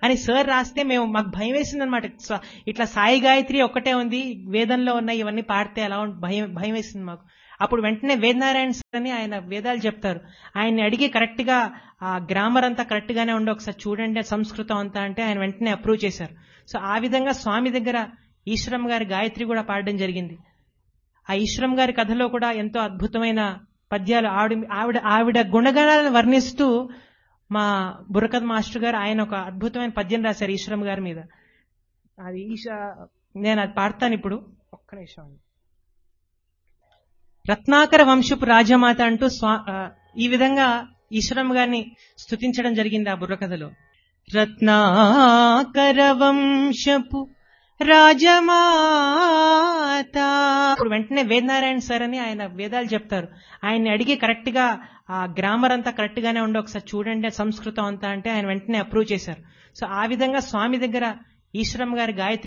అని సార్ రాస్తే మేము మాకు భయం వేసింది అనమాట ఇట్లా సాయి గాయత్రి ఒక్కటే ఉంది వేదంలో ఉన్న ఇవన్నీ పాడితే ఎలా ఉంటుంది భయం భయం వేసింది మాకు అప్పుడు వెంటనే వేదనారాయణ సార్ అని ఆయన వేదాలు చెప్తారు ఆయన్ని అడిగి కరెక్ట్ గా ఆ గ్రామర్ అంతా కరెక్ట్ గానే ఉండి ఒకసారి చూడండి సంస్కృతం అంతా అంటే ఆయన వెంటనే అప్రూవ్ చేశారు సో ఆ విధంగా స్వామి దగ్గర ఈశ్వరం గారి గాయత్రి కూడా పాడడం జరిగింది ఆ ఈశ్వరం గారి కథలో కూడా ఎంతో అద్భుతమైన పద్యాలు ఆవిడ ఆవిడ ఆవిడ గుణగణాలను వర్ణిస్తూ మా బుర్రకథ మాస్టర్ గారు ఆయన ఒక అద్భుతమైన పద్యం రాశారు ఈశ్వరం గారి మీద అది ఈశ నేను అది పాడతాను ఇప్పుడు ఒక్క నిమిషం రత్నాకర వంశపు రాజమాత అంటూ స్వా ఈ విధంగా ఈశ్వరం గారిని స్థుతించడం జరిగింది ఆ బుర్రకథలో రత్నాకర వంశపు రాజమాత ఇప్పుడు వెంటనే వేదనారాయణ సార్ అని ఆయన వేదాలు చెప్తారు ఆయన్ని అడిగి కరెక్ట్ గా ఆ గ్రామర్ అంతా కరెక్ట్ గానే ఉండి ఒకసారి చూడండి సంస్కృతం అంతా అంటే ఆయన వెంటనే అప్రూవ్ చేశారు సో ఆ విధంగా స్వామి దగ్గర ఈశ్వరం గారి గాయత్రి